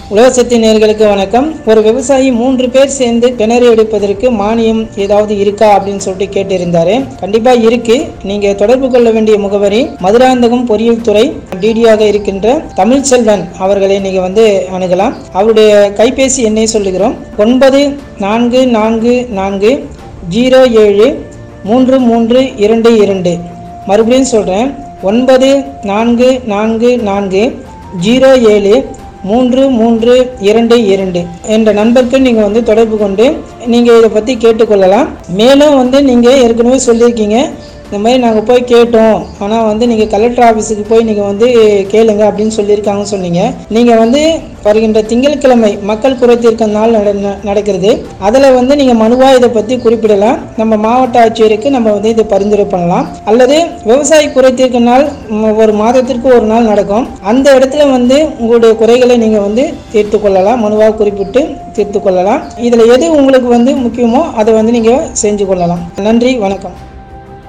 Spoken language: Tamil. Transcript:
உலகசக்தி நேர்களுக்கு வணக்கம் ஒரு விவசாயி மூன்று பேர் சேர்ந்து கிணறு எடுப்பதற்கு மானியம் ஏதாவது இருக்கா அப்படின்னு சொல்லிட்டு கேட்டிருந்தாரு கண்டிப்பா இருக்கு நீங்க தொடர்பு கொள்ள வேண்டிய முகவரி மதுராந்தகம் பொறியியல் துறை டிடியாக இருக்கின்ற தமிழ்ச்செல்வன் அவர்களை நீங்க வந்து அணுகலாம் அவருடைய கைபேசி எண்ணை சொல்லுகிறோம் ஒன்பது நான்கு நான்கு நான்கு ஜீரோ ஏழு மூன்று மூன்று இரண்டு இரண்டு மறுபடியும் சொல்கிறேன் ஒன்பது நான்கு நான்கு நான்கு ஜீரோ ஏழு மூன்று மூன்று இரண்டு இரண்டு என்ற நண்பருக்கு நீங்கள் வந்து தொடர்பு கொண்டு நீங்கள் இதை பற்றி கேட்டுக்கொள்ளலாம் மேலும் வந்து நீங்கள் ஏற்கனவே சொல்லியிருக்கீங்க இந்த மாதிரி நாங்கள் போய் கேட்டோம் ஆனால் வந்து நீங்கள் கலெக்டர் ஆஃபீஸுக்கு போய் நீங்கள் வந்து கேளுங்க அப்படின்னு சொல்லியிருக்காங்கன்னு சொன்னீங்க நீங்கள் வந்து வருகின்ற திங்கட்கிழமை மக்கள் குறைத்தீர்க்க நாள் நட ந- நடக்கிறது அதில் வந்து நீங்கள் மனுவாக இதை பற்றி குறிப்பிடலாம் நம்ம மாவட்ட ஆட்சியருக்கு நம்ம வந்து இதை பரிந்துரை பண்ணலாம் அல்லது விவசாயி குறைத்தீர்க்க நாள் ம், ஒரு மாதத்திற்கு ஒரு நாள் நடக்கும் அந்த இடத்துல வந்து உங்களுடைய குறைகளை நீங்கள் வந்து தீர்த்து கொள்ளலாம் மனுவாக குறிப்பிட்டு தீர்த்து கொள்ளலாம் இதில் எது உங்களுக்கு வந்து முக்கியமோ அதை வந்து நீங்கள் செஞ்சு கொள்ளலாம் நன்றி வணக்கம்